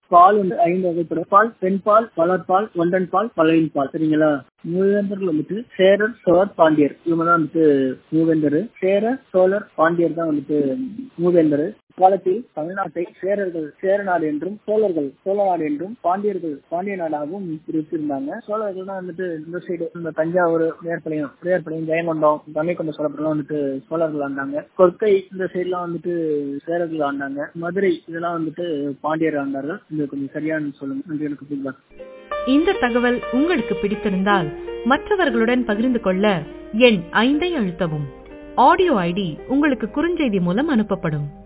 பால் வந்து ஐந்து வகைப்படும் பால் பெண்பால் வளர்பால் ஒன்றன் பால் பழையின் பால் சரிங்களா மூவேந்தர்கள் வந்துட்டு சேரர் சோழர் பாண்டியர் இவங்க தான் வந்துட்டு மூவேந்தர் சேர சோழர் பாண்டியர் தான் வந்துட்டு மூவேந்தர் காலத்தில் தமிழ்நாட்டை சேரர்கள் சேர நாடு என்றும் சோழர்கள் சோழ நாடு என்றும் பாண்டியர்கள் பாண்டிய நாடாகவும் பிரித்திருந்தாங்க சோழர்கள் தான் வந்துட்டு இந்த சைடு இந்த தஞ்சாவூர் மேற்பளையம் மேற்பளையம் ஜெயங்கொண்டம் கங்கை கொண்ட சோழப்பெல்லாம் வந்துட்டு சோழர்கள் ஆண்டாங்க கொற்கை இந்த சைட்லாம் வந்துட்டு சேரர்கள் ஆண்டாங்க மதுரை இதெல்லாம் வந்துட்டு பாண்டியர் ஆண்டார்கள் இது கொஞ்சம் சரியான சொல்லுங்க நன்றி எனக்கு புரியல இந்த தகவல் உங்களுக்கு பிடித்திருந்தால் மற்றவர்களுடன் பகிர்ந்து கொள்ள எண் ஐந்தை அழுத்தவும் ஆடியோ ஐடி உங்களுக்கு குறுஞ்செய்தி மூலம் அனுப்பப்படும்